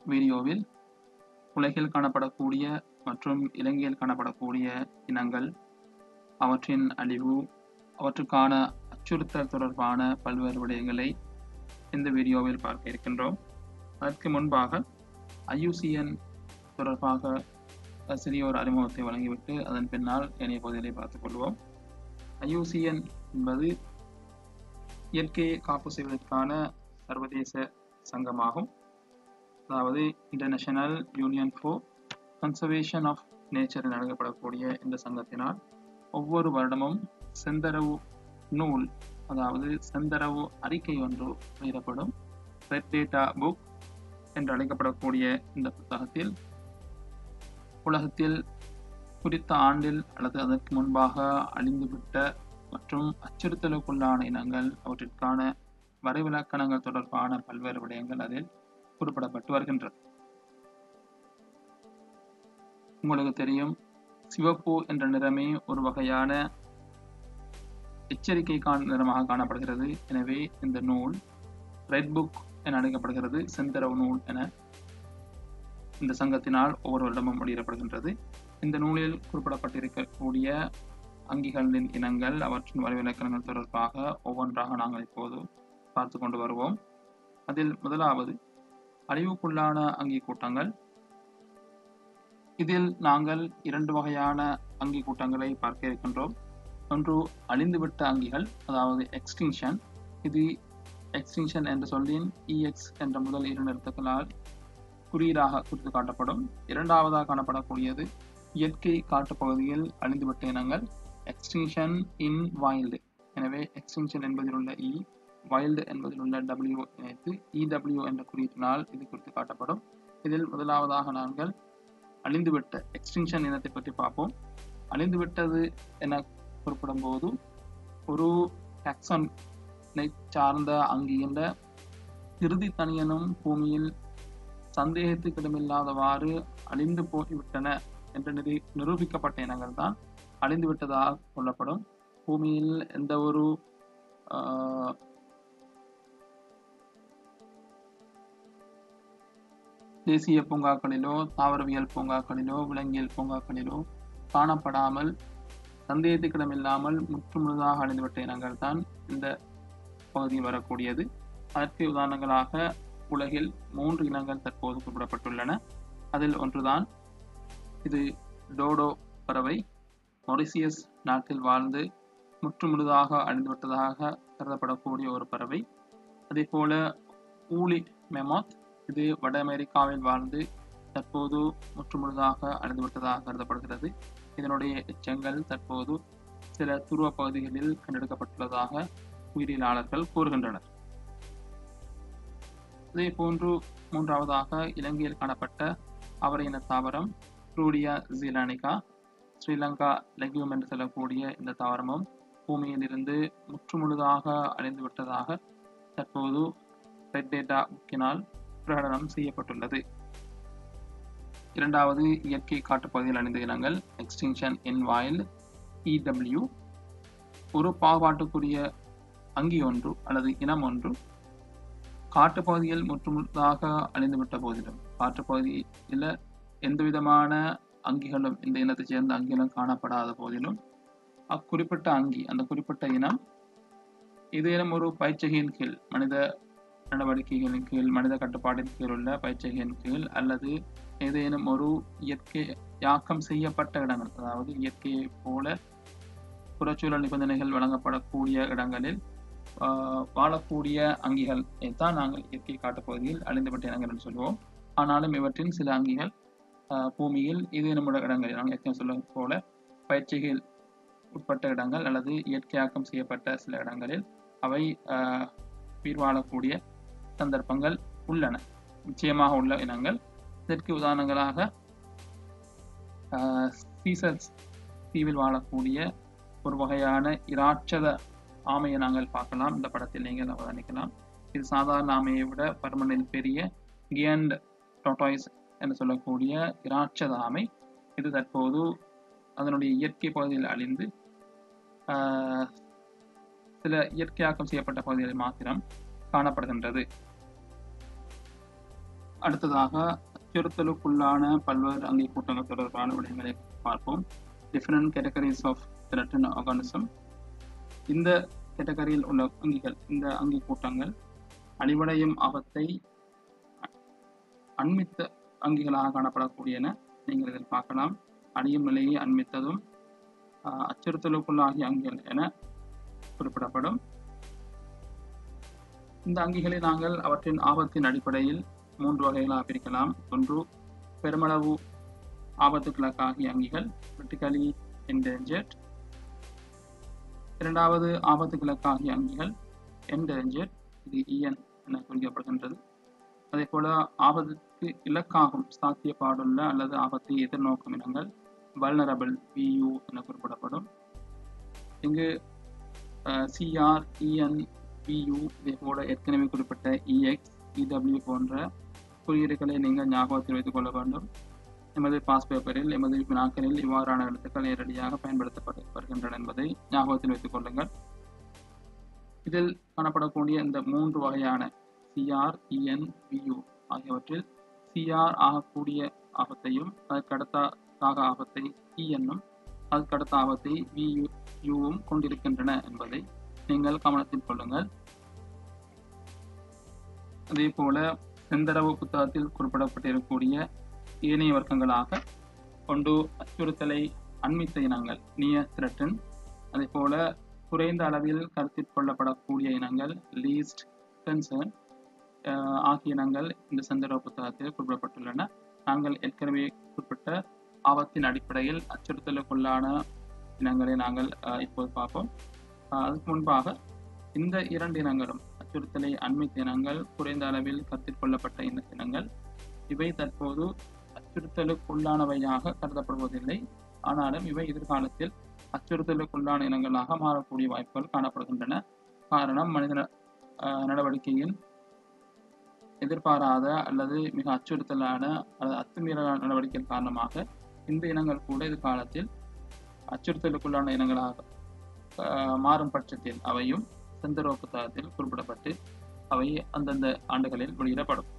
வீடியோவில் உலகில் காணப்படக்கூடிய மற்றும் இலங்கையில் காணப்படக்கூடிய இனங்கள் அவற்றின் அழிவு அவற்றுக்கான அச்சுறுத்தல் தொடர்பான பல்வேறு விடயங்களை இந்த வீடியோவில் பார்க்க இருக்கின்றோம் அதற்கு முன்பாக ஐயூசிஎன் தொடர்பாக சிறிய ஒரு அறிமுகத்தை வழங்கிவிட்டு அதன் பின்னால் இணைய பகுதிகளை பார்த்துக் கொள்வோம் ஐயூசிஎன் என்பது இயற்கையை காப்பு செய்வதற்கான சர்வதேச சங்கமாகும் அதாவது International Union for Conservation of Nature என அழைக்கப்படக்கூடிய இந்த சங்கத்தினால் ஒவ்வொரு வருடமும் செந்தரவு நூல் அதாவது செந்தரவு அறிக்கை ஒன்று வெளியிடப்படும் ரெட் டேட்டா புக் என்று அழைக்கப்படக்கூடிய இந்த புத்தகத்தில் உலகத்தில் குறித்த ஆண்டில் அல்லது அதற்கு முன்பாக அழிந்துவிட்ட மற்றும் அச்சுறுத்தலுக்குள்ளான இனங்கள் அவற்றிற்கான வரைவிலக்கணங்கள் தொடர்பான பல்வேறு விடயங்கள் அதில் குறிப்பிடப்பட்டு வருகின்றது உங்களுக்கு தெரியும் சிவப்பு என்ற நிறமே ஒரு வகையான எச்சரிக்கை காண் நிறமாக காணப்படுகிறது எனவே இந்த நூல் ரெட் புக் என அழைக்கப்படுகிறது செந்தரவு நூல் என இந்த சங்கத்தினால் ஒவ்வொரு வருடமும் வெளியிடப்படுகின்றது இந்த நூலில் குறிப்பிடப்பட்டிருக்கக்கூடிய அங்கிகளின் இனங்கள் அவற்றின் வரைவிலக்கணங்கள் தொடர்பாக ஒவ்வொன்றாக நாங்கள் இப்போது பார்த்து கொண்டு வருவோம் அதில் முதலாவது அழிவுக்குள்ளான அங்கி கூட்டங்கள் இதில் நாங்கள் இரண்டு வகையான அங்கி கூட்டங்களை பார்க்க இருக்கின்றோம் ஒன்று அழிந்துவிட்ட அங்கிகள் அதாவது எக்ஸ்டிங்ஷன் இது எக்ஸ்டிங்ஷன் என்ற சொல்லின் இஎக்ஸ் என்ற முதல் இரு நிறுத்தங்களால் குறியீடாக குறித்து காட்டப்படும் இரண்டாவதாக காணப்படக்கூடியது இயற்கை காட்டுப்பகுதியில் அழிந்துவிட்ட இனங்கள் எக்ஸ்டிங்ஷன் இன் வைல்டு எனவே எக்ஸ்டிங்ஷன் என்பதில் உள்ள இ வைல்டு என்பதில் உள்ள டபிள்யூ இணைத்து இடபிள்யூ என்ற குறியீட்டினால் இது குறித்து காட்டப்படும் இதில் முதலாவதாக நாங்கள் அழிந்துவிட்ட எக்ஸ்டிங்ஷன் இனத்தை பற்றி பார்ப்போம் அழிந்துவிட்டது என குறிப்பிடும் போது ஒரு டாக்ஸனை சார்ந்த அங்கின்ற இறுதி தனியனும் பூமியில் சந்தேகத்துக்கிடமில்லாதவாறு அழிந்து போய்விட்டன என்று நிரூ நிரூபிக்கப்பட்ட இனங்கள் தான் அழிந்துவிட்டதாக கொள்ளப்படும் பூமியில் எந்த ஒரு தேசிய பூங்காக்களிலோ தாவரவியல் பூங்காக்களிலோ விலங்கியல் பூங்காக்களிலோ காணப்படாமல் சந்தேகத்துக்கிடமில்லாமல் முற்றுமுழுதாக அழிந்துவிட்ட இனங்கள் தான் இந்த பகுதியில் வரக்கூடியது அதற்கு உதாரணங்களாக உலகில் மூன்று இனங்கள் தற்போது குறிப்பிடப்பட்டுள்ளன அதில் ஒன்றுதான் இது டோடோ பறவை மொரிசியஸ் நாட்டில் வாழ்ந்து முற்றுமுழுதாக அழிந்துவிட்டதாக கருதப்படக்கூடிய ஒரு பறவை அதே போல ஊலி மெமாத் இது வட அமெரிக்காவில் வாழ்ந்து தற்போது முற்றுமுழுதாக அழிந்துவிட்டதாக கருதப்படுகிறது இதனுடைய எச்சங்கள் தற்போது சில துருவ பகுதிகளில் கண்டெடுக்கப்பட்டுள்ளதாக உயிரியலாளர்கள் கூறுகின்றனர் இதே போன்று மூன்றாவதாக இலங்கையில் காணப்பட்ட அவர இன தாவரம் ரூடியா ஜீலானிகா ஸ்ரீலங்கா லெக்யூம் என்று சொல்லக்கூடிய இந்த தாவரமும் பூமியில் இருந்து முற்றுமுழுதாக அழிந்து விட்டதாக தற்போது ரெட் டேட்டா புக்கினால் பிரகடனம் செய்யப்பட்டுள்ளது இரண்டாவது இயற்கை காட்டுப்பகுதியில் அணிந்த இனங்கள் எக்ஸ்டிங்ஷன் இன் வாயில் இடபிள்யூ ஒரு பாகுபாட்டுக்குரிய அங்கி ஒன்று அல்லது இனம் ஒன்று காட்டுப்பகுதியில் முற்றுமுழுதாக அழிந்துவிட்ட போதிலும் காட்டுப்பகுதியில் எந்த விதமான அங்கிகளும் இந்த இனத்தைச் சேர்ந்த அங்கிகளும் காணப்படாத போதிலும் அக்குறிப்பிட்ட அங்கி அந்த குறிப்பிட்ட இனம் ஏதேனும் ஒரு பயிற்சிகையின் கீழ் மனித நடவடிக்கைகளின் கீழ் மனித கட்டுப்பாட்டின் கீழ் உள்ள பயிற்சிகையின் கீழ் அல்லது ஏதேனும் ஒரு இயற்கை யாக்கம் செய்யப்பட்ட இடங்கள் அதாவது இயற்கையை போல புறச்சூழல் நிபந்தனைகள் வழங்கப்படக்கூடிய இடங்களில் வாழக்கூடிய அங்கிகள் தான் நாங்கள் இயற்கை காட்டுப்பகுதியில் அழிந்துவிட்ட இனங்கள் என்று சொல்லுவோம் ஆனாலும் இவற்றின் சில அங்கிகள் பூமியில் ஏதேனும் இடங்களில் நாங்கள் ஏற்கனவே சொல்ல போல பயிற்சிகள் உட்பட்ட இடங்கள் அல்லது இயற்கையாக்கம் செய்யப்பட்ட சில இடங்களில் அவை உயிர் வாழக்கூடிய சந்தர்ப்பங்கள் உள்ளன நிச்சயமாக உள்ள இனங்கள் இதற்கு உதாரணங்களாக சீசர்ஸ் தீவில் வாழக்கூடிய ஒரு வகையான இராட்சத ஆமையை நாங்கள் பார்க்கலாம் இந்த படத்தில் நீங்கள் அவதானிக்கலாம் இது சாதாரண ஆமையை விட பருமனில் பெரிய கியண்ட் டொட்டாய்ஸ் என்று சொல்லக்கூடிய இராட்சத ஆமை இது தற்போது அதனுடைய இயற்கை பகுதியில் அழிந்து சில இயற்கையாக்கம் செய்யப்பட்ட பகுதிகளில் மாத்திரம் காணப்படுகின்றது அடுத்ததாக அச்சுறுத்தலுக்குள்ளான பல்வேறு அங்கி கூட்டங்கள் தொடர்பான விடயங்களை பார்ப்போம் different categories of threatened organism இந்த கேட்டகரியில் உள்ள அங்கிகள் இந்த அங்கி கூட்டங்கள் அழிவடையும் ஆபத்தை அண்மித்த அங்கிகளாக காணப்படக்கூடியன நீங்கள் இதில் பார்க்கலாம் அழியும் நிலையை அண்மித்ததும் ஆஹ், அச்சுறுத்தலுக்குள்ளாகிய அங்கிகள் என குறிப்பிடப்படும் இந்த அங்கிகளை நாங்கள் அவற்றின் ஆபத்தின் அடிப்படையில் மூன்று வகைகளாக பிரிக்கலாம் ஒன்று பெருமளவு ஆபத்துக்களுக்காகிய அங்கிகள் கிரிட்டிக்கலி endangered இரண்டாவது ஆபத்துக்களுக்காகிய அங்கிகள் endangered இது இஎன் என குறிக்கப்படுகின்றது அதே போல ஆபத்துக்கு இலக்காகும் சாத்தியப்பாடுள்ள அல்லது ஆபத்தை எதிர்நோக்கும் இனங்கள் வல்னரபிள் வியூ என குறிப்பிடப்படும் இங்கு சிஆர் இஎன் வியூ இதே போல ஏற்கனவே குறிப்பிட்ட இஎக்ஸ் இடபிள்யூ போன்ற குறியீடுகளை நீங்கள் ஞாபகத்தில் வைத்துக் கொள்ள வேண்டும் எமது பாஸ் பேப்பரில் எமது வினாக்களில் இவ்வாறான எழுத்துக்கள் நேரடியாக பயன்படுத்தப்பட்டு வருகின்றன என்பதை ஞாபகத்தில் வைத்துக் கொள்ளுங்கள் இதில் காணப்படக்கூடிய இந்த மூன்று வகையான சிஆர் இஎன் வியூ ஆகியவற்றில் சிஆர் ஆகக்கூடிய ஆபத்தையும் அதற்கடுத்தாக ஆபத்தை இஎன்னும் அதற்கடுத்த ஆபத்தை வியூ யூவும் கொண்டிருக்கின்றன என்பதை நீங்கள் கவனத்தில் கொள்ளுங்கள் அதே போல செந்தரவு புத்தகத்தில் குறிப்பிடப்பட்டிருக்கக்கூடிய ஏனைய வர்க்கங்களாக கொண்டு அச்சுறுத்தலை அண்மித்த இனங்கள் நியர் த்ரெட்டன் அதே போல குறைந்த அளவில் கருத்தில் கொள்ளப்படக்கூடிய இனங்கள் லீஸ்ட் கன்சர்ன் ஆகிய இனங்கள் இந்த செந்தரவு புத்தகத்தில் குறிப்பிடப்பட்டுள்ளன நாங்கள் ஏற்கனவே குறிப்பிட்ட ஆபத்தின் அடிப்படையில் அச்சுறுத்தலுக்குள்ளான இனங்களை நாங்கள் அஹ், இப்போது பார்ப்போம் அஹ், அதுக்கு முன்பாக இந்த இரண்டு இனங்களும் அச்சுறுத்தலை அண்மித்த இனங்கள் குறைந்த அளவில் கருத்தில் கொள்ளப்பட்ட இந்த இனங்கள் இவை தற்போது அச்சுறுத்தலுக்குள்ளானவையாக கருதப்படுவதில்லை ஆனாலும் இவை எதிர்காலத்தில் அச்சுறுத்தலுக்குள்ளான இனங்களாக மாறக்கூடிய வாய்ப்புகள் காணப்படுகின்றன காரணம் மனித ந- அஹ், நடவடிக்கையின் எதிர்பாராத அல்லது மிக அச்சுறுத்தலான அல்லது அத்துமீறலான நடவடிக்கையின் காரணமாக இந்த இனங்கள் கூட எதிர்காலத்தில் அச்சுறுத்தலுக்குள்ளான இனங்களாக அஹ், மாறும் பட்சத்தில் அவையும் செந்தரோ புத்தகத்தில் குறிப்பிடப்பட்டு அவை அந்தந்த ஆண்டுகளில் வெளியிடப்படும்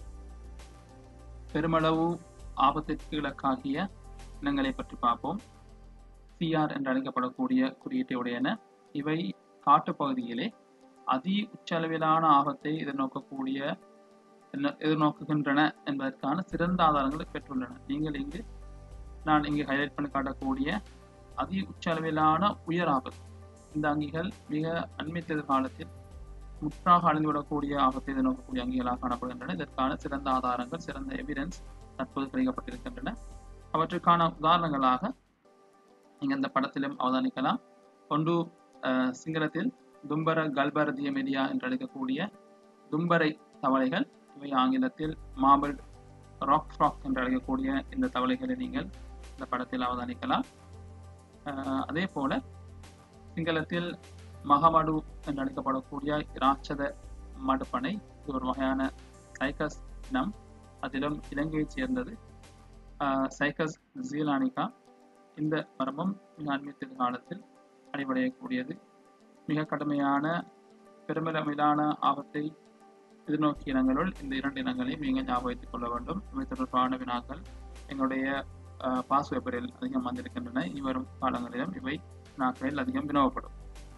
பெருமளவு ஆபத்திற்கு இலக்காகிய இனங்களை பற்றி பார்ப்போம் சிஆர் என்று அழைக்கப்படக்கூடிய குறியீட்டை உடையன இவை காட்டுப்பகுதியிலே அதி உச்சளவிலான ஆபத்தை எதிர்நோக்கக்கூடிய என்ன- எதிர்நோக்குகின்றன என்பதற்கான சிறந்த ஆதாரங்களை பெற்றுள்ளன நீங்கள் இங்கு நான் இங்கு ஹைலைட் பண்ணி காட்டக்கூடிய அதி உச்சளவிலான உயர் ஆபத்து இந்த அங்கிகள் மிக அண்மித்த எதிர்காலத்தில் முற்றாக அழிந்துவிடக்கூடிய ஆபத்தை எதிர்நோக்கக்கூடிய அங்கிகளாக காணப்படுகின்றன இதற்கான சிறந்த ஆதாரங்கள் சிறந்த எவிடன்ஸ் தற்போது கிடைக்கப்பட்டிருக்கின்றன அவற்றுக்கான உதாரணங்களாக நீங்கள் இந்த படத்திலும் அவதானிக்கலாம் ஒன்று அஹ், சிங்களத்தில் தும்பர கல்பர தியமெடியா என்று அழைக்கக்கூடிய தும்பரை தவளைகள் இவை ஆங்கிலத்தில் மார்பிள் ராக் ஃப்ராக் என்று அழைக்கக்கூடிய இந்த தவளைகளை நீங்கள் இந்த படத்தில் அவதானிக்கலாம் அஹ், அதே போல சிங்களத்தில் மகமடு என்று அழைக்கப்படக்கூடிய இராட்சத மடுப்பனை இது ஒரு வகையான சைக்கஸ் இனம் அதிலும் இலங்கையைச் சேர்ந்தது ஆஹ் சைக்கஸ் ஜீலானிகா இந்த மரமும் மிக அண்மித்த காலத்தில் அடிபடையக்கூடியது மிக கடுமையான பெருமிதமிலான ஆபத்தை எதிர்நோக்கிய இனங்களுள் இந்த இரண்டு இனங்களையும் நீங்கள் ஞாபகம் வைத்துக் கொள்ள வேண்டும் இவை தொடர்பான வினாக்கள் எங்களுடைய பாஸ் பேப்பரில் அதிகம் வந்திருக்கின்றன இனி வரும் காலங்களிலும் இவை வினாக்களில் அதிகம் வினவப்படும்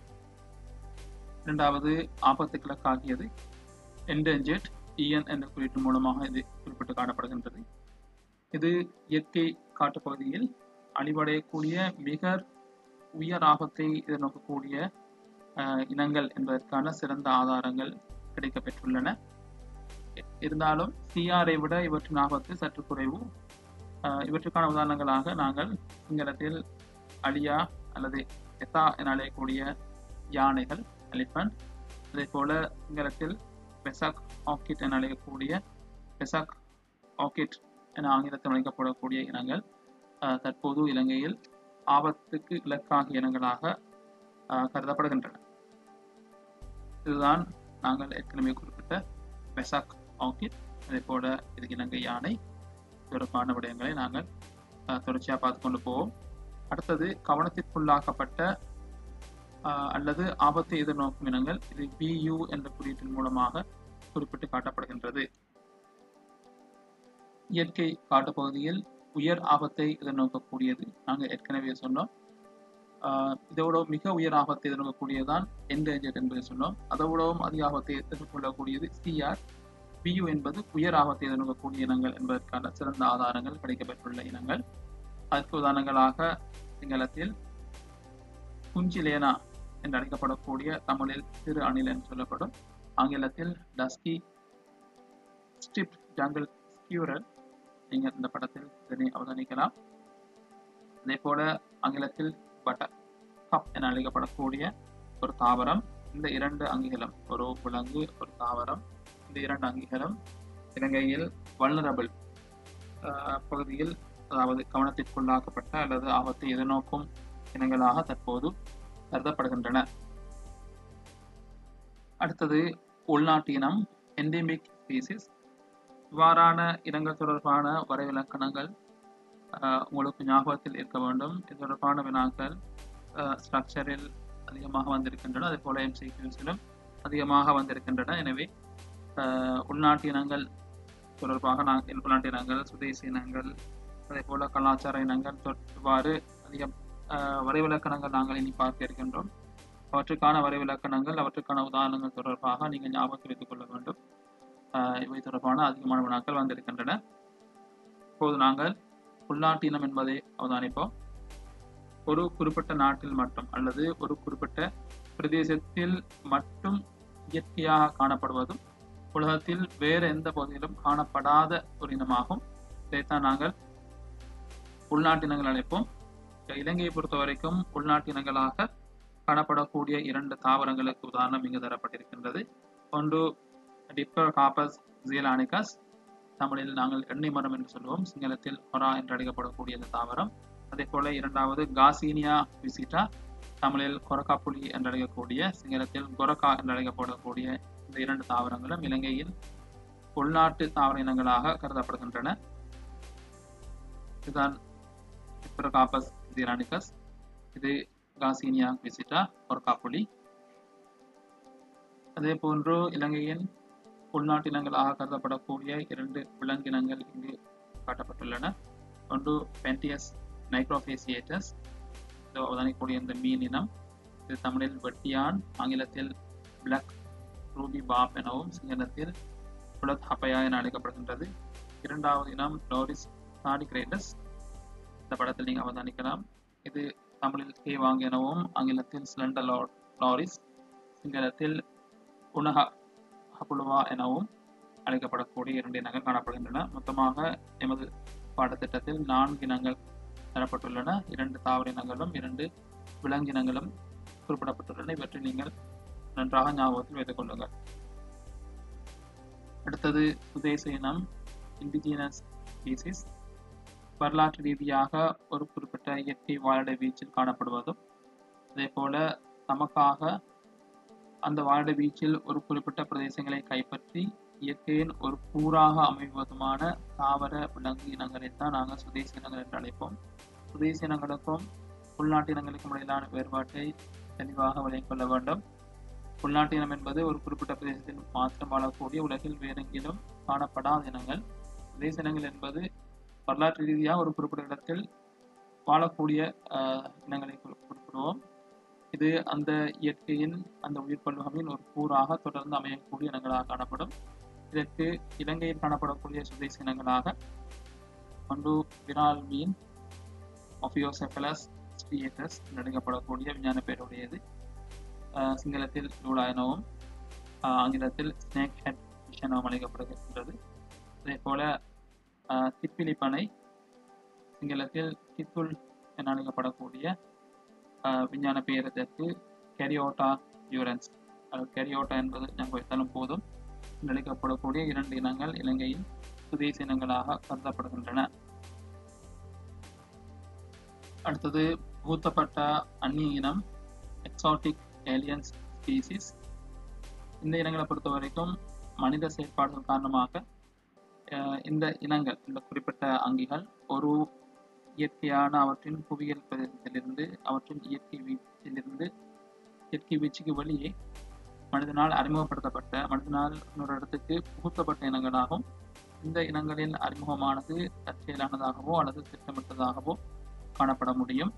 இரண்டாவது ஆபத்துக்களுக்காகியது என்டேஞ்சர்ட் இஎன் என்ற குறியீட்டு மூலமாக இது குறிப்பிட்டு காணப்படுகின்றது இது இயற்கை காட்டுப்பகுதியில் அழிவடையக்கூடிய மிக உயர் ஆபத்தை எதிர்நோக்கக்கூடிய அஹ், இனங்கள் என்பதற்கான சிறந்த ஆதாரங்கள் கிடைக்கப்பெற்றுள்ளன இ- இருந்தாலும் சிஆரை விட இவற்றின் ஆபத்து சற்று குறைவு அஹ், இவற்றுக்கான உதாரணங்களாக நாங்கள் சிங்களத்தில் அலியா அல்லது எத்தா என அழையக்கூடிய யானைகள் எலிஃபண்ட் அதே போல சிங்களத்தில் பெசாக் ஆக்கிட் என அழைக்கக்கூடிய பெசாக் ஆக்கிட் என ஆங்கிலத்தில் அழைக்கப்படக்கூடிய இனங்கள் அஹ், தற்போது இலங்கையில் ஆபத்துக்கு இலக்காகிய இனங்களாக அஹ், கருதப்படுகின்றன இதுதான் நாங்கள் ஏற்கனவே குறிப்பிட்ட பெசாக் ஆக்கிட் அதே போல இது இலங்கை யானை தொடர்பான விடயங்களை நாங்கள் அஹ், தொடர்ச்சியாக பார்த்து கொண்டு போவோம் அடுத்தது கவனத்திற்குள்ளாக்கப்பட்ட அஹ், அல்லது ஆபத்தை எதிர்நோக்கும் இனங்கள் இது பியு என்ற குறியீட்டின் மூலமாக குறிப்பிட்டு காட்டப்படுகின்றது இயற்கை காட்டுப்பகுதியில் உயர் ஆபத்தை எதிர்நோக்கக்கூடியது நாங்கள் ஏற்கனவே சொன்னோம் ஆஹ் இதோட மிக உயர் ஆபத்தை எதிர்நோக்கக்கூடியதான் என்டேஞ்சர் என்பதை சொன்னோம் அதை விடவும் அதிக ஆபத்தை எதிர்கொள்ளக்கூடியது சிஆர் பியு என்பது உயர் ஆபத்தை எதிர்நோக்கக்கூடிய இனங்கள் என்பதற்கான சிறந்த ஆதாரங்கள் கிடைக்கப்பெற்றுள்ள இனங்கள் அதற்கு உதாரணங்களாக சிங்களத்தில் குஞ்சிலேனா என்று அழைக்கப்படக்கூடிய தமிழில் சிறு அணில் என்று சொல்லப்படும் ஆங்கிலத்தில் டஸ்கி ஸ்ட்ரிப் ஜங்கிள் ஸ்கியூரல் நீங்கள் இந்த படத்தில் இதனை அவதானிக்கலாம் அதே போல ஆங்கிலத்தில் பட்ட கப் என அழைக்கப்படக்கூடிய ஒரு தாவரம் இந்த இரண்டு அங்கிகளும் ஒரு விலங்கு ஒரு தாவரம் இந்த இரண்டு அங்கிகளும் இலங்கையில் வல்னரபிள் பகுதியில் அதாவது கவனத்திற்குள்ளாக்கப்பட்ட அல்லது ஆபத்தை எதிர்நோக்கும் இனங்களாக தற்போது கருதப்படுகின்றன அடுத்தது உள்நாட்டு இனம் என்டெமிக் ஸ்பீசிஸ் இவ்வாறான இனங்கள் தொடர்பான வரைவிலக்கணங்கள் உங்களுக்கு ஞாபகத்தில் இருக்க வேண்டும் இது தொடர்பான வினாக்கள் ஸ்ட்ரக்சரில் அதிகமாக வந்திருக்கின்றன அதே போல எம்சிக்யூஸிலும் அதிகமாக வந்திருக்கின்றன எனவே உள்நாட்டு இனங்கள் தொடர்பாக நாங்கள் உள்நாட்டு இனங்கள் சுதேசி இனங்கள் அதே போல கலாச்சார இனங்கள் இவ்வாறு அதிகம் வரைவிலக்கணங்கள் நாங்கள் இனி பார்க்க இருக்கின்றோம் அவற்றுக்கான வரைவிலக்கணங்கள் அவற்றுக்கான உதாரணங்கள் தொடர்பாக நீங்கள் ஞாபகத்தில் வைத்துக் கொள்ள வேண்டும் இவை தொடர்பான அதிகமான வினாக்கள் வந்திருக்கின்றன இப்போது நாங்கள் உள்நாட்டு இனம் என்பதை அவதானிப்போம் ஒரு குறிப்பிட்ட நாட்டில் மட்டும் அல்லது ஒரு குறிப்பிட்ட பிரதேசத்தில் மட்டும் இயற்கையாக காணப்படுவதும் உலகத்தில் வேறு எந்த பகுதியிலும் காணப்படாத ஒரு இனமாகும் இதைத்தான் நாங்கள் உள்நாட்டு இனங்கள் அழைப்போம் இலங்கையை பொறுத்த வரைக்கும் உள்நாட்டு இனங்களாக காணப்படக்கூடிய இரண்டு தாவரங்களுக்கு உதாரணம் இங்கு தரப்பட்டிருக்கின்றது ஒன்று டிப்பர் காப்பஸ் ஜியலானிகஸ் தமிழில் நாங்கள் எண்ணெய் மரம் என்று சொல்லுவோம் சிங்களத்தில் ஹொரா என்று அழைக்கப்படக்கூடிய இந்த தாவரம் அதே போல இரண்டாவது காசீனியா விசிட்டா தமிழில் கொரக்காப்புலி என்று அழைக்கக்கூடிய சிங்களத்தில் கொரக்கா என்று அழைக்கப்படக்கூடிய இந்த இரண்டு தாவரங்களும் இலங்கையின் உள்நாட்டு தாவர இனங்களாக கருதப்படுகின்றன இதுதான் காப்பஸ் ஜிரானிகஸ் இது காசீனியா விசிட்டா கொரக்காப்புலி அதே போன்று இலங்கையின் உள்நாட்டு இனங்களாக கருதப்படக்கூடிய இரண்டு விலங்கினங்கள் இங்கு காட்டப்பட்டுள்ளன ஒன்று பென்டியஸ் நைக்ரோஃபேசியேட்டஸ் இது அவதானிக்கூடிய இந்த மீன் இனம் இது தமிழில் வெட்டியான் ஆங்கிலத்தில் பிளாக் ரூபி பாப் எனவும் சிங்களத்தில் புலத் ஹப்பயா என அழைக்கப்படுகின்றது இரண்டாவது இனம் லோரிஸ் சாடிகிரேட்டஸ் இந்த படத்தில் நீங்கள் அவதானிக்கலாம் இது தமிழில் கே வாங் எனவும் ஆங்கிலத்தில் சிலண்டர் லாரிஸ் சிங்களத்தில் உணக ஹபுலுவா எனவும் அழைக்கப்படக்கூடிய இரண்டு இனங்கள் காணப்படுகின்றன மொத்தமாக எமது பாடத்திட்டத்தில் நான்கு இனங்கள் தரப்பட்டுள்ளன இரண்டு தாவர இனங்களும் இரண்டு விலங்கினங்களும் குறிப்பிடப்பட்டுள்ளன இவற்றை நீங்கள் நன்றாக ஞாபகத்தில் வைத்துக் கொள்ளுங்கள் அடுத்தது சுதேச இனம் இண்டிஜினஸ் ஸ்பீசிஸ் வரலாற்று ரீதியாக ஒரு குறிப்பிட்ட இயற்கை வாழிட வீச்சில் காணப்படுவதும் அதே போல தமக்காக அந்த வாழிட வீச்சில் ஒரு குறிப்பிட்ட பிரதேசங்களை கைப்பற்றி இயற்கையின் ஒரு கூறாக அமைவதுமான தாவர விலங்கு இனங்களைத்தான் நாங்கள் சுதேசி இனங்கள் என்று அழைப்போம் சுதேசி இனங்களுக்கும் உள்நாட்டு இனங்களுக்கும் இடையிலான வேறுபாட்டை தெளிவாக விளங்கிக் கொள்ள வேண்டும் உள்நாட்டு இனம் என்பது ஒரு குறிப்பிட்ட பிரதேசத்தில் மாத்திரம் வாழக்கூடிய உலகில் வேறெங்கிலும் காணப்படாத இனங்கள் சுதேச இனங்கள் என்பது வரலாற்று ரீதியாக ஒரு குறிப்பிட்ட இடத்தில் வாழக்கூடிய இனங்களை குறிப்பிடுவோம் இது அந்த இயற்கையின் அந்த உயிர் பல்வகையின் ஒரு கூறாக தொடர்ந்து அமையக்கூடிய இனங்களாக காணப்படும் இதற்கு இலங்கையில் காணப்படக்கூடிய சுதேச இனங்களாக ஒன்று விரால் மீன் ஒஃபியோசெஃபலஸ் ஸ்ட்ரியேட்டஸ் அழைக்கப்படக்கூடிய விஞ்ஞான பெயருடையது சிங்களத்தில் லூலா எனவும் ஆங்கிலத்தில் ஸ்னேக் ஹெட் ஃபிஷ் எனவும் அழைக்கப்படுகின்றது அதே போல திப்பிலி பனை சிங்களத்தில் கித்துல் என அழைக்கப்படக்கூடிய விஞ்ஞான பெயர் இதற்கு கெரியோட்டா யூரன்ஸ் கெரியோட்டா என்பது ஞாபகம் வைத்தாலும் போதும் அழைக்கப்படக்கூடிய இரண்டு இனங்கள் இலங்கையில் சுதேச இனங்களாக கருதப்படுகின்றன அடுத்தது ஊத்தப்பட்ட அந்நிய இனம் எக்ஸாட்டிக் ஏலியன்ஸ் ஸ்பீசிஸ் இந்த இனங்களை பொறுத்த வரைக்கும் மனித செயற்பாடுகள் காரணமாக இந்த இனங்கள் இந்த குறிப்பிட்ட அங்கிகள் ஒரு இயற்கையான அவற்றின் புவியியல் பிரதேசத்திலிருந்து அவற்றின் இயற்கை வீச்சிலிருந்து இயற்கை வீச்சுக்கு வெளியே மனிதனால் அறிமுகப்படுத்தப்பட்ட மனிதனால் இன்னொரு இடத்துக்கு புகுத்தப்பட்ட இனங்களாகும் இந்த இனங்களின் அறிமுகமானது தற்செயலானதாகவோ அல்லது திட்டமிட்டதாகவோ காணப்பட முடியும்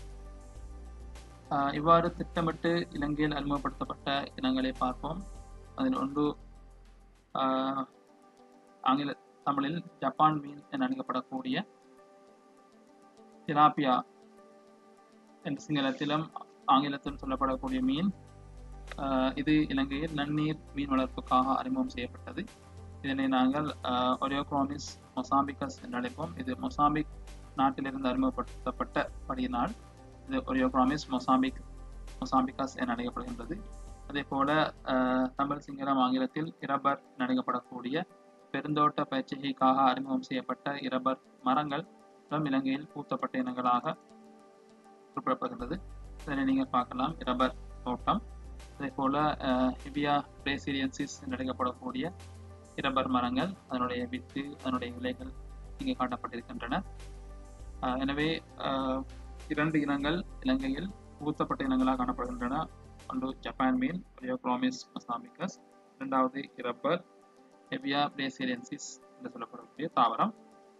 ஆஹ் இவ்வாறு திட்டமிட்டு இலங்கையில் அறிமுகப்படுத்தப்பட்ட இனங்களை பார்ப்போம் அதில் ஒன்று ஆஹ் ஆங்கில தமிழில் ஜப்பான் மீன் என அழைக்கப்படக்கூடிய திலாப்பியா என்ற சிங்களத்திலும் ஆங்கிலத்திலும் சொல்லப்படக்கூடிய மீன் ஆஹ் இது இலங்கையில் நன்னீர் மீன் வளர்ப்புக்காக அறிமுகம் செய்யப்பட்டது இதனை நாங்கள் ஒரியோக்ரோமிஸ் மொசாம்பிகஸ் என்று அழைப்போம் இது மொசாம்பிக் நாட்டிலிருந்து அறிமுகப்படுத்தப்பட்ட படியினால் இது ஒரியோக்ரோமிஸ் மொசாம்பிக் மொசாம்பிகஸ் என அழைக்கப்படுகின்றது அதே போல ஆஹ் தமிழ் சிங்களம் ஆங்கிலத்தில் இரபர் என அழைக்கப்படக்கூடிய பெருந்தோட்ட பயிற்சிகைக்காக அறிமுகம் செய்யப்பட்ட இரபர் மரங்கள் இலங்கையில் பூத்தப்பட்ட இனங்களாக குறிப்பிடப்படுகின்றது இதனை நீங்கள் பார்க்கலாம் இரபர் தோட்டம் அதே போல ஹிபியா பிரேசிலியன்சிஸ் என்று அழைக்கப்படக்கூடிய இரபர் மரங்கள் அதனுடைய வித்து அதனுடைய இலைகள் இங்கே காட்டப்பட்டிருக்கின்றன ஆஹ் எனவே ஆஹ் இரண்டு இனங்கள் இலங்கையில் பூத்தப்பட்ட இனங்களாக காணப்படுகின்றன ஒன்று ஜப்பான் மீன் ஒரியோக்ரோமிஸ் மசாமிகஸ் இரண்டாவது இரப்பர் ஹெவியா பிரேசிலியன்சிஸ் என்று சொல்லப்படக்கூடிய தாவரம்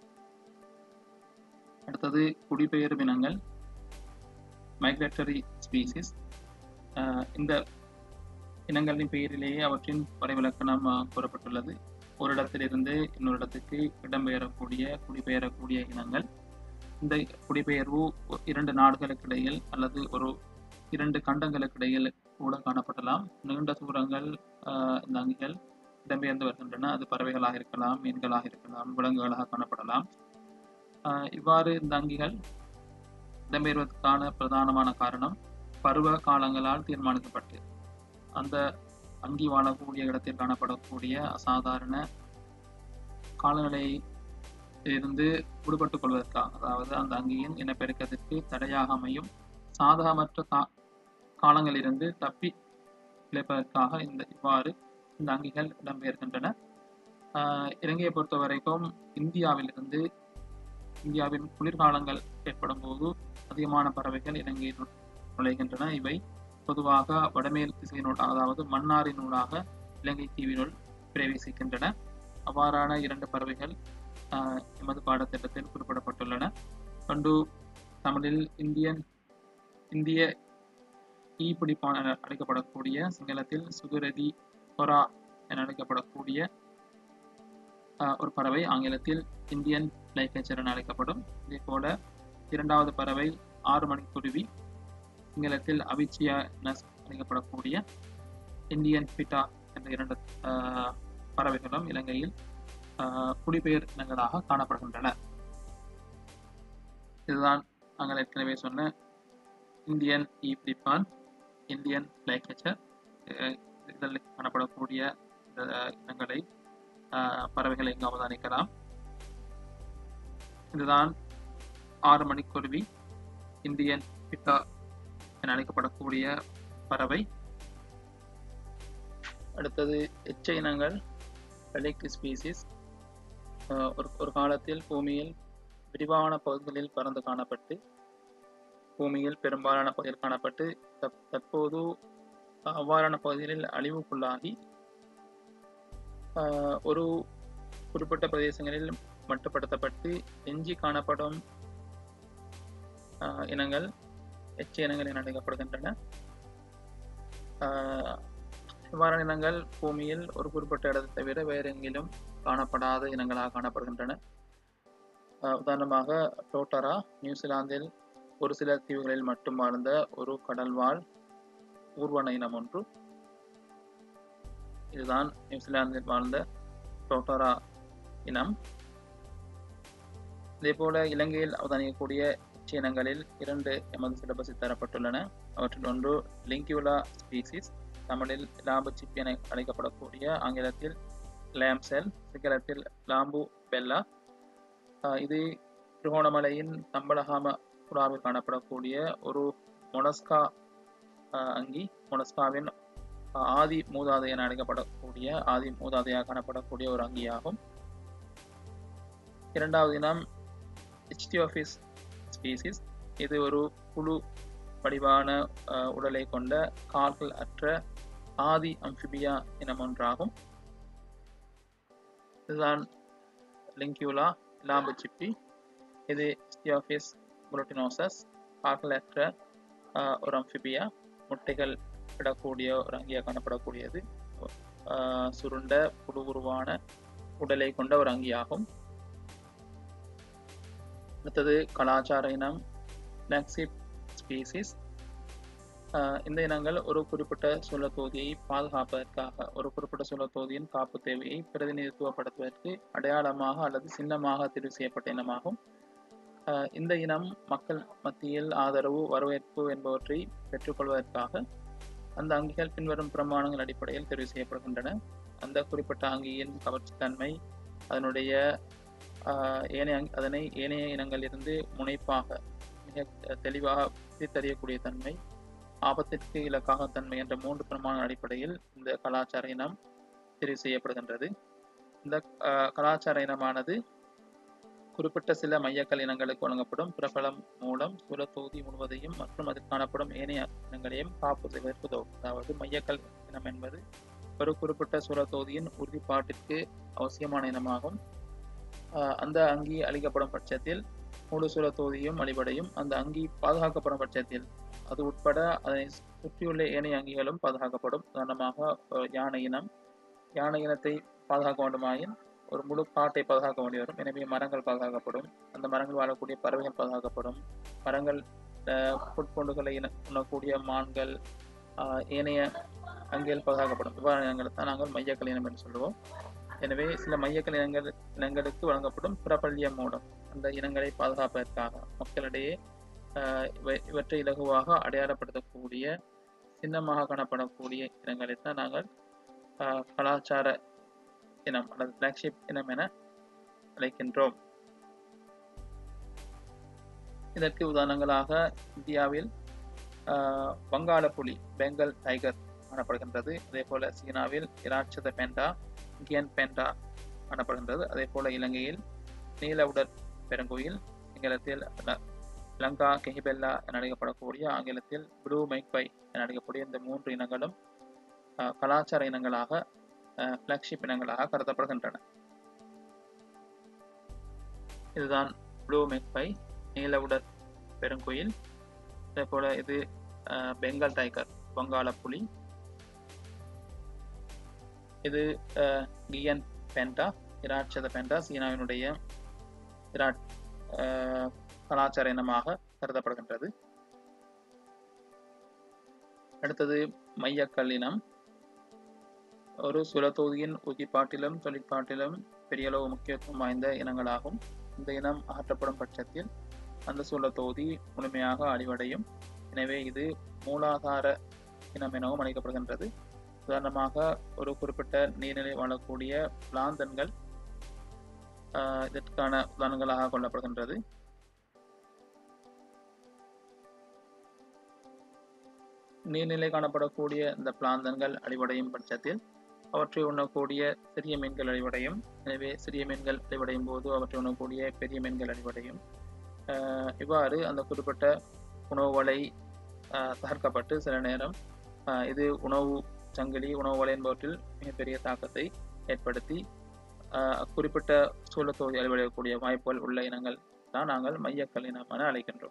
அடுத்தது குடிபெயரும் இனங்கள் மைக்ரேட்டரி ஸ்பீசிஸ் இந்த இனங்களின் பெயரிலேயே அவற்றின் வரைவிலக்கணம் கூறப்பட்டுள்ளது ஒரு இடத்திலிருந்து இன்னொரு இடத்துக்கு இடம்பெயரக்கூடிய குடிபெயரக்கூடிய இனங்கள் இந்த குடிபெயர்வு இரண்டு நாடுகளுக்கு இடையில் அல்லது ஒரு இரண்டு கண்டங்களுக்கு இடையில் கூட காணப்படலாம் நீண்ட தூரங்கள் இந்த அங்கிகள் இடம்பெயர்ந்து வருகின்றன அது பறவைகளாக இருக்கலாம் மீன்களாக இருக்கலாம் விலங்குகளாக காணப்படலாம் இவ்வாறு இந்த அங்கிகள் இடம்பெயர்வதற்கான பிரதானமான காரணம் பருவ காலங்களால் தீர்மானிக்கப்பட்டு அந்த அங்கி வாழக்கூடிய இடத்தில் காணப்படக்கூடிய அசாதாரண காலநிலையை இருந்து விடுபட்டுக் கொள்வதற்காக அதாவது அந்த அங்கியின் இனப்பெருக்கத்திற்கு தடையாக அமையும் சாதகமற்ற கா காலங்களிலிருந்து தப்பி பிழைப்பதற்காக இந்த இவ்வாறு இந்த அங்கிகள் இடம்பெயர்கின்றன இலங்கையை பொறுத்த வரைக்கும் இந்தியாவிலிருந்து இந்தியாவின் குளிர்காலங்கள் ஏற்படும் போது அதிகமான பறவைகள் இலங்கையில் நுழைகின்றன இவை பொதுவாக வடமேல் திசையினூடாக அதாவது மன்னாரினூடாக இலங்கை தீவினுள் பிரவேசிக்கின்றன அவ்வாறான இரண்டு பறவைகள் எமது பாடத்திட்டத்தில் குறிப்பிடப்பட்டுள்ளன ஒன்று தமிழில் இந்தியன் இந்திய ஈப்பிடிப்பான் என அழைக்கப்படக்கூடிய சிங்களத்தில் சுகுரதி கொரா என அழைக்கப்படக்கூடிய ஒரு பறவை ஆங்கிலத்தில் இந்தியன் லைக்கேச்சர் என அழைக்கப்படும் இதே போல இரண்டாவது பறவை ஆறு மணி குருவி சிங்களத்தில் அவிச்சியா என அழைக்கப்படக்கூடிய இந்தியன் பிட்டா என்ற இரண்டு பறவைகளும் இலங்கையில் குடிபெயர் இனங்களாக காணப்படுகின்றன இதுதான் நாங்கள் ஏற்கனவே சொன்ன இந்தியன் ஈ பிடிப்பான் இந்தியன் லைக்கேச்சர் இதில் காணப்படக்கூடிய இனங்களை பறவைகளை இங்கு அவதானிக்கலாம் இதுதான் ஆறு மணிக்குருவி இந்தியன் பிட்டா என அழைக்கப்படக்கூடிய பறவை அடுத்தது எச்ச இனங்கள் ரெலிக்ட் ஸ்பீசிஸ் ஒரு ஒரு காலத்தில் பூமியில் விரிவான பகுதிகளில் பறந்து காணப்பட்டு பூமியில் பெரும்பாலான பகுதியில் காணப்பட்டு தற்போது அவ்வாறான பகுதிகளில் அழிவுக்குள்ளாகி ஒரு குறிப்பிட்ட பிரதேசங்களில் மட்டுப்படுத்தப்பட்டு எஞ்சி காணப்படும் இனங்கள் எச்ச இனங்கள் என அழைக்கப்படுகின்றன இவ்வாறான இனங்கள் பூமியில் ஒரு குறிப்பிட்ட இடத்தை தவிர வேறு எங்கிலும் காணப்படாத இனங்களாக காணப்படுகின்றன உதாரணமாக டோட்டரா நியூசிலாந்தில் ஒரு சில தீவுகளில் மட்டும் வாழ்ந்த ஒரு கடல்வாழ் ஊர்வன இனம் ஒன்று இதுதான் நியூசிலாந்தில் வாழ்ந்த டோட்டரா இனம் இதே போல இலங்கையில் அவதானிக்கக்கூடிய இனங்களில் இரண்டு எமது சிலபஸில் தரப்பட்டுள்ளன அவற்றில் ஒன்று லிங்கியுலா ஸ்பீசிஸ் தமிழில் லாம்பு சிப்பி என அழைக்கப்படக்கூடிய ஆங்கிலத்தில் லேம்செல் சிங்களத்தில் லாம்பு பெல்லா இது திருகோணமலையின் தம்பலகாம புறாவில் காணப்படக்கூடிய ஒரு மொனஸ்கா அங்கி மொனஸ்காவின் ஆதி மூதாதை என அழைக்கப்படக்கூடிய ஆதி மூதாதையாக காணப்படக்கூடிய ஒரு அங்கியாகும் இரண்டாவது இனம் ஹெச்டியோஃபிஸ் ஸ்பீசிஸ் இது ஒரு புழு வடிவான உடலை கொண்ட கால்கள் அற்ற ஆதி அம்ஃபிபியா இனம் ஒன்றாகும் இதுதான் லிங்க்யூலா லாம்பு சிப்பி இது ஸ்டியோஃபிஸ் புரோட்டினோசஸ் காக்கலற்ற ஒரு அம்ஃபிபியா முட்டைகள் விடக்கூடிய ஒரு அங்கியாக காணப்படக்கூடியது ஆஹ் சுருண்ட புடுவுருவான உடலை கொண்ட ஒரு அங்கியாகும் அடுத்தது கலாச்சார இனம் நக்சிப் ஸ்பீசிஸ் இந்த இனங்கள் ஒரு குறிப்பிட்ட சூழத்தொகுதியை பாதுகாப்பதற்காக ஒரு குறிப்பிட்ட சூழத்தொகுதியின் காப்பு தேவையை பிரதிநிதித்துவப்படுத்துவதற்கு அடையாளமாக அல்லது சின்னமாக தெரிவு செய்யப்பட்ட இனமாகும் ஆஹ் இந்த இனம் மக்கள் மத்தியில் ஆதரவு வரவேற்பு என்பவற்றை பெற்றுக்கொள்வதற்காக அந்த அங்கிகள் பின்வரும் பிரமாணங்கள் அடிப்படையில் தெரிவு செய்யப்படுகின்றன அந்த குறிப்பிட்ட அங்கியின் கவர்ச்சித்தன்மை அதனுடைய ஆஹ் ஏனைய அங்- அதனை ஏனைய இனங்களிலிருந்து முனைப்பாக மிக தெளிவாக பிரித்தறியக்கூடிய தன்மை ஆபத்திற்கு இலக்காக தன்மை என்ற மூன்று பிரமாண அடிப்படையில் இந்த கலாச்சார இனம் தெரிவு செய்யப்படுகின்றது இந்த ஆஹ், கலாச்சார இனமானது குறிப்பிட்ட சில மையக்கல் இனங்களுக்கு வழங்கப்படும் பிரபலம் மூலம் சூழத்தொகுதி முழுவதையும் மற்றும் அதில் காணப்படும் ஏனைய இனங்களையும் காப்பு செய்வதற்கு உதவும் அதாவது மையக்கல் இனம் என்பது ஒரு குறிப்பிட்ட சூழத்தொகுதியின் உறுதிப்பாட்டிற்கு அவசியமான இனமாகும் ஆஹ், அந்த அங்கி அளிக்கப்படும் பட்சத்தில் முழு சூழத்தொகுதியும் அழிவடையும் அந்த அங்கி பாதுகாக்கப்படும் பட்சத்தில் அது உட்பட அதனை சுற்றியுள்ள ஏனைய அங்கிகளும் பாதுகாக்கப்படும் உதாரணமாக அஹ், யானை இனம் யானை இனத்தை பாதுகாக்க வேண்டுமாயின் ஒரு முழு காட்டை பாதுகாக்க வேண்டி வரும் எனவே மரங்கள் பாதுகாக்கப்படும் அந்த மரங்கள் வாழக்கூடிய பறவைகள் பாதுகாக்கப்படும் மரங்கள் அஹ், புட்பொண்டுகளை இன உண்ணக்கூடிய மான்கள் ஆஹ், ஏனைய அங்கிகள் பாதுகாக்கப்படும் இவ்வாறு இனங்களை தான் நாங்கள் மையக்கல் இனம் என்று சொல்லுவோம் எனவே சில மையக்கல் இனங்கள் இனங்களுக்கு வழங்கப்படும் பிரபல்ய மூலம் அந்த இனங்களை பாதுகாப்பதற்காக மக்களிடையே ஆஹ், இவை- இவற்றை இலகுவாக அடையாளப்படுத்தக்கூடிய சின்னமாக காணப்படக்கூடிய இனங்களை தான் நாங்கள் ஆஹ், கலாச்சார இனம் அல்லது பிளாக்ஷிப் இனம் என அழைக்கின்றோம் இதற்கு உதாரணங்களாக இந்தியாவில் ஆஹ், வங்காள புலி பெங்கல் டைகர் காணப்படுகின்றது அதே போல சீனாவில் இராட்சத பெண்டா கியன் பெண்டா காணப்படுகின்றது அதே போல இலங்கையில் நீல உடற் பெருங்குயில் சிங்களத்தில் ல- லங்கா கெஹிபெல்லா என அழைக்கப்படக்கூடிய ஆங்கிலத்தில் ப்ளூ மைக்பை என அழைக்கக்கூடிய இந்த மூன்று இனங்களும் ஆஹ், கலாச்சார இனங்களாக ஃப்ளாக்ஷிப் இனங்களாக கருதப்படுகின்றன இதுதான் ப்ளூ மெக்பை நீல உடற் பெருங்குயில் அதே போல இது ஆஹ், பெங்கால் டைகர் வங்காள புலி இது ஆஹ், கியன் பெண்டா இராட்சத பெண்டா சீனாவினுடைய இராட் ஆஹ், கலாச்சார இனமாக கருதப்படுகின்றது அடுத்தது மையக்கல் இனம் ஒரு சுழத்தொகுதியின் உறுதிப்பாட்டிலும் தொழிற்பாட்டிலும் பெரிய அளவு முக்கியத்துவம் வாய்ந்த இனங்களாகும் இந்த இனம் அகற்றப்படும் பட்சத்தில் அந்த சுழத்தொகுதி முழுமையாக அழிவடையும் எனவே இது மூலாதார இனம் எனவும் அழைக்கப்படுகின்றது உதாரணமாக ஒரு குறிப்பிட்ட நீர்நிலை வாழக்கூடிய பிளாந்தன்கள் ஆஹ், இதற்கான உதாரணங்களாக கொள்ளப்படுகின்றது நீர்நிலை காணப்படக்கூடிய இந்த பிளாந்தன்கள் அழிவடையும் பட்சத்தில் அவற்றை உண்ணக்கூடிய சிறிய மீன்கள் அழிவடையும் எனவே சிறிய மீன்கள் அழிவடையும் போது அவற்றை உண்ணக்கூடிய பெரிய மீன்கள் அழிவடையும் ஆஹ் இவ்வாறு அந்த குறிப்பிட்ட உணவு வலை ஆஹ் தகர்க்கப்பட்டு சில நேரம் ஆஹ் இது உணவு சங்கிலி உணவு வலை என்பவற்றில் மிகப்பெரிய தாக்கத்தை ஏற்படுத்தி ஆஹ் குறிப்பிட்ட சூழத்தொகுதி அழிவடையக்கூடிய வாய்ப்புகள் உள்ள இனங்கள் தான் நாங்கள் மையக்கல் இனம் என அழைக்கின்றோம்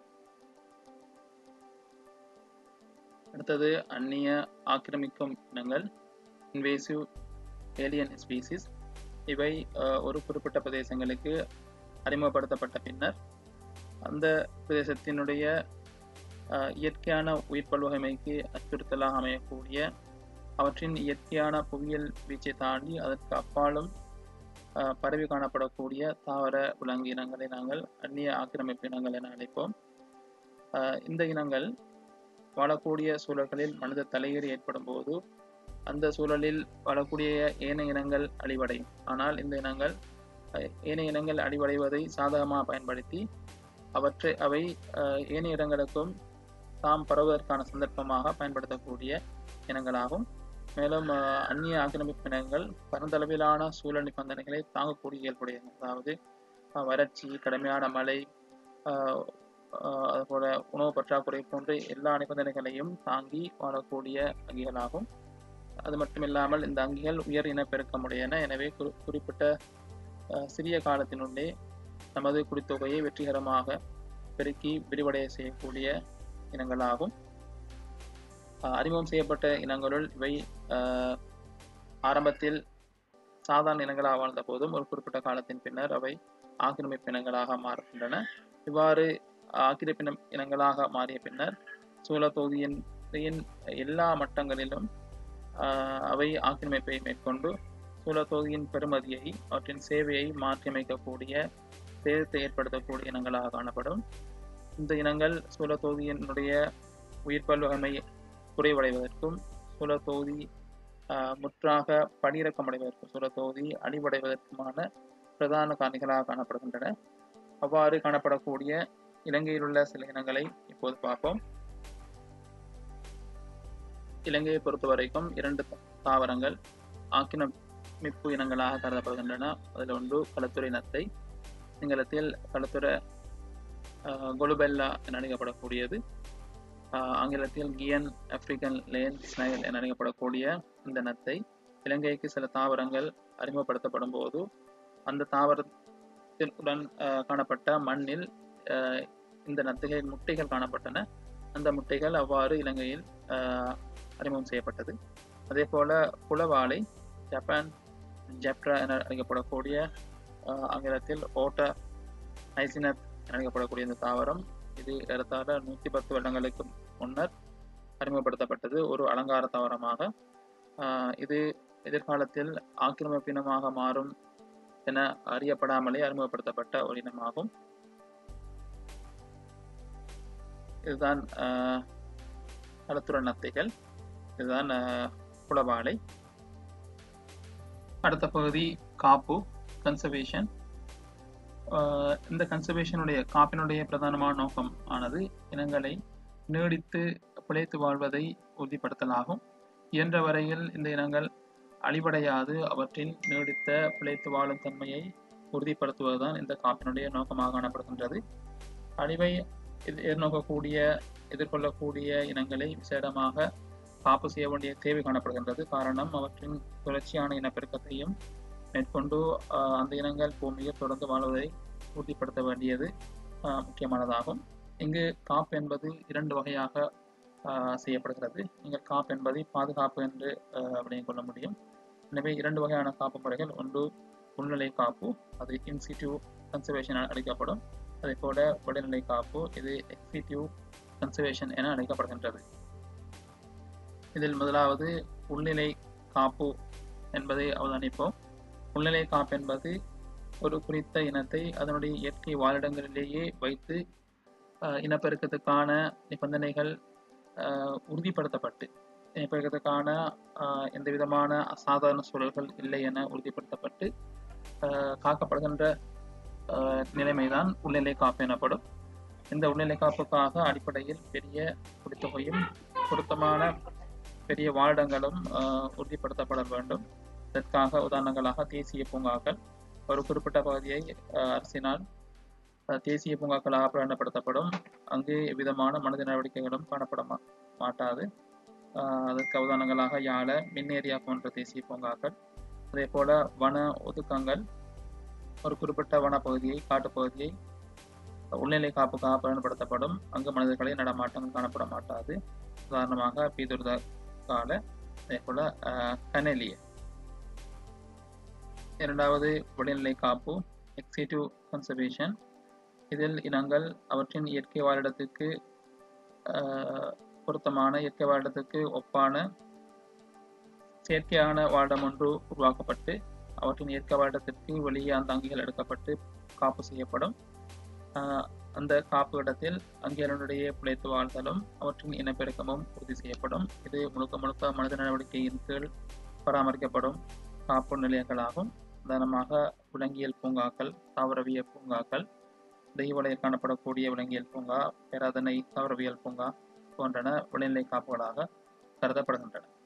அடுத்தது அந்நிய ஆக்கிரமிக்கும் இனங்கள் இன்வேசிவ் ஏலியன் ஸ்பீசிஸ் இவை அஹ், ஒரு குறிப்பிட்ட பிரதேசங்களுக்கு அறிமுகப்படுத்தப்பட்ட பின்னர் அந்த பிரதேசத்தினுடைய அஹ், இயற்கையான உயிர் பல்வகைமைக்கு அச்சுறுத்தலாக அமையக்கூடிய அவற்றின் இயற்கையான புவியியல் வீச்சை தாண்டி அதற்கு அப்பாலும் அஹ், பரவி காணப்படக்கூடிய தாவர விலங்கு இனங்களை நாங்கள் அந்நிய ஆக்கிரமிப்பு இனங்கள் என அழைப்போம் அஹ், இந்த இனங்கள் வாழக்கூடிய சூழல்களில் மனித தலையீடு ஏற்படும் போது அந்த சூழலில் வாழக்கூடிய ஏனைய இனங்கள் அழிவடையும் ஆனால் இந்த இனங்கள் அஹ், ஏனைய இனங்கள் அழிவடைவதை சாதகமாக பயன்படுத்தி அவற்றை அவை அஹ், ஏனைய இடங்களுக்கும் தாம் பரவுவதற்கான சந்தர்ப்பமாக பயன்படுத்தக்கூடிய இனங்களாகும் மேலும் அஹ், அந்நிய ஆக்கிரமிப்பு இனங்கள் பரந்தளவிலான சூழல் நிபந்தனைகளை தாங்கக்கூடிய இயல்புடையது அதாவது அஹ், வறட்சி கடுமையான மழை அஹ், அஹ், அதுபோல உணவு பற்றாக்குறை போன்ற எல்லா நிபந்தனைகளையும் தாங்கி வாழக்கூடிய அங்கிகளாகும் அது மட்டுமில்லாமல் இந்த அங்கிகள் உயர் இனப்பெருக்கமுடையன எனவே குறி குறிப்பிட்ட அஹ், சிறிய காலத்தினுள்ளே நமது குடித்தொகையை வெற்றிகரமாக பெருக்கி விரிவடைய செய்யக்கூடிய இனங்களாகும் அஹ், அறிமுகம் செய்யப்பட்ட இனங்களுள் இவை அஹ், ஆரம்பத்தில் சாதாரண இனங்களாக வாழ்ந்த போதும் ஒரு குறிப்பிட்ட காலத்தின் பின்னர் அவை ஆக்கிரமிப்பு இனங்களாக மாறுகின்றன இவ்வாறு ஆக்கிரமிப்பு இனம்- இனங்களாக மாறிய பின்னர் சூழத்தொகுதியின் இன் எல்லா மட்டங்களிலும் ஆஹ், அவை ஆக்கிரமிப்பை மேற்கொண்டு சூழத்தொகுதியின் பெறுமதியை அவற்றின் சேவையை மாற்றியமைக்கக்கூடிய சேதத்தை ஏற்படுத்தக்கூடிய இனங்களாக காணப்படும் இந்த இனங்கள் சூழத்தொகுதியினுடைய உயிர் பல்வகமை குறைவடைவதற்கும் சூழத்தொகுதி ஆஹ், முற்றாக பணியிறக்கமடைவதற்கும் சூழத்தொகுதி அழிவடைவதற்குமான பிரதான காரணிகளாக காணப்படுகின்றன அவ்வாறு காணப்படக்கூடிய இலங்கையில் உள்ள சில இனங்களை இப்போது பார்ப்போம் இலங்கையை பொறுத்தவரைக்கும் இரண்டு தாவரங்கள் ஆக்கிரமிப்பு இனங்களாக கருதப்படுகின்றன அதில் ஒன்று களத்துறை நத்தை சிங்களத்தில் களத்துறை கொலுபெல்லா என அழைக்கப்படக்கூடியது ஆஹ் ஆங்கிலத்தில் கியன் ஆப்பிரிக்கன் லேன் ஸ்னைல் என அழைக்கப்படக்கூடிய இந்த நத்தை இலங்கைக்கு சில தாவரங்கள் அறிமுகப்படுத்தப்படும் போது அந்த தாவரத்துடன் ஆஹ் காணப்பட்ட மண்ணில் ஆஹ் இந்த நத்தைகளின் முட்டைகள் காணப்பட்டன அந்த முட்டைகள் அவ்வாறு இலங்கையில் ஆஹ் அறிமுகம் செய்யப்பட்டது அதே போல குளவாளை ஜப்பான் ஜெப்ரா என அழைக்கப்படக்கூடிய ஆஹ் ஆங்கிலத்தில் ஓட்ட ஐசினத் என அழைக்கப்படக்கூடிய இந்த தாவரம் இது ஏறத்தாழ நூற்றி பத்து வருடங்களுக்கு முன்னர் அறிமுகப்படுத்தப்பட்டது ஒரு அலங்கார தாவரமாக ஆஹ் இது எதிர்காலத்தில் ஆக்கிரமிப்பினமாக மாறும் என அறியப்படாமலே அறிமுகப்படுத்தப்பட்ட ஒரு இனமாகும் இதுதான் ஆஹ், களத்துறை நத்தைகள் இதுதான் ஆஹ், குளவாளை அடுத்த பகுதி காப்பு கன்சர்வேஷன் இந்த கன்சர்வேஷனுடைய காப்பினுடைய பிரதானமான நோக்கம் ஆனது இனங்களை நீடித்து பிழைத்து வாழ்வதை உறுதிப்படுத்தலாகும் இயன்ற வரையில் இந்த இனங்கள் அழிவடையாது அவற்றின் நீடித்த பிழைத்து வாழும் தன்மையை உறுதிப்படுத்துவதுதான் இந்த காப்பினுடைய நோக்கமாக காணப்படுகின்றது அழிவை எதிர்- எதிர்நோக்கக்கூடிய எதிர்கொள்ளக்கூடிய இனங்களை விசேடமாக காப்பு செய்ய வேண்டிய தேவை காணப்படுகின்றது காரணம் அவற்றின் தொடர்ச்சியான இனப்பெருக்கத்தையும் மேற்கொண்டு ஆஹ், அந்த இனங்கள் பூமியில் தொடர்ந்து வாழ்வதை உறுதிப்படுத்த வேண்டியது ஆஹ், முக்கியமானதாகும் இங்கு காப்பு என்பது இரண்டு வகையாக ஆஹ், செய்யப்படுகிறது நீங்கள் காப்பு என்பதை பாதுகாப்பு என்று ஆஹ், விளங்கிக் கொள்ள முடியும் எனவே இரண்டு வகையான காப்பு முறைகள் ஒன்று உள்நிலை காப்பு அது இன்சிடியூ கன்சர்வேஷன் அழைக்கப்படும் அதே போல வெளிநிலை காப்பு இது எக்ஸிடியூ கன்சர்வேஷன் என அழைக்கப்படுகின்றது இதில் முதலாவது உள்நிலை காப்பு என்பதை அவதானிப்போம் உள்நிலை காப்பு என்பது ஒரு குறித்த இனத்தை அதனுடைய இயற்கை வாழிடங்களிலேயே வைத்து ஆஹ், இனப்பெருக்கத்துக்கான நிபந்தனைகள் ஆஹ், உறுதிப்படுத்தப்பட்டு இனப்பெருக்கத்துக்கான ஆஹ், எந்த விதமான அசாதாரண சூழல்கள் இல்லை என உறுதிப்படுத்தப்பட்டு ஆஹ், காக்கப்படுகின்ற ஆஹ், நிலைமைதான் உள்நிலை காப்பு எனப்படும் இந்த உள்நிலை காப்புக்காக அடிப்படையில் பெரிய குடித்தொகையும் பொருத்தமான பெரிய வாழிடங்களும் ஆஹ், உறுதிப்படுத்தப்பட வேண்டும் இதற்காக உதாரணங்களாக தேசிய பூங்காக்கள் ஒரு குறிப்பிட்ட பகுதியை ஆஹ், அரசினால் ஆஹ், தேசிய பூங்காக்களாக பிரகடனப்படுத்தப்படும் அங்கு எவ்விதமான மனித நடவடிக்கைகளும் காணப்பட மா- மாட்டாது ஆஹ், அதற்கு உதாரணங்களாக யாழ மின்னேரியா போன்ற தேசிய பூங்காக்கள் அதே போல வன ஒதுக்கங்கள் ஒரு குறிப்பிட்ட வனப்பகுதியை காட்டுப்பகுதியை உள்நிலை காப்புக்காக பயன்படுத்தப்படும் அங்கு மனிதர்களை நடமாட்டம் காணப்பட மாட்டாது உதாரணமாக பீதுர்த கால அதே போல கனலிய இரண்டாவது வெளிநிலை காப்பு எக்ஸிட்டிவ் கன்சர்வேஷன் இதில் இனங்கள் அவற்றின் இயற்கை வாழிடத்துக்கு ஆஹ், பொருத்தமான இயற்கை வாழிடத்துக்கு ஒப்பான செயற்கையான வாழிடம் ஒன்று உருவாக்கப்பட்டு அவற்றின் இயற்கை வாழிடத்திற்கு வெளியே அந்த அங்கிகள் எடுக்கப்பட்டு காப்பு செய்யப்படும் ஆஹ், அந்த காப்பு இடத்தில் அங்கிகளுடைய பிழைத்து வாழ்தலும் அவற்றின் இனப்பெருக்கமும் உறுதி செய்யப்படும் இது முழுக்க முழுக்க மனித நடவடிக்கையின் கீழ் பராமரிக்கப்படும் காப்பு நிலையங்களாகும் உதாரணமாக விலங்கியல் பூங்காக்கள் தாவரவியல் பூங்காக்கள் தெய்வலையில் காணப்படக்கூடிய விலங்கியல் பூங்கா பேராதனை தாவரவியல் பூங்கா போன்றன விளைநிலை காப்புகளாக கருதப்படுகின்றன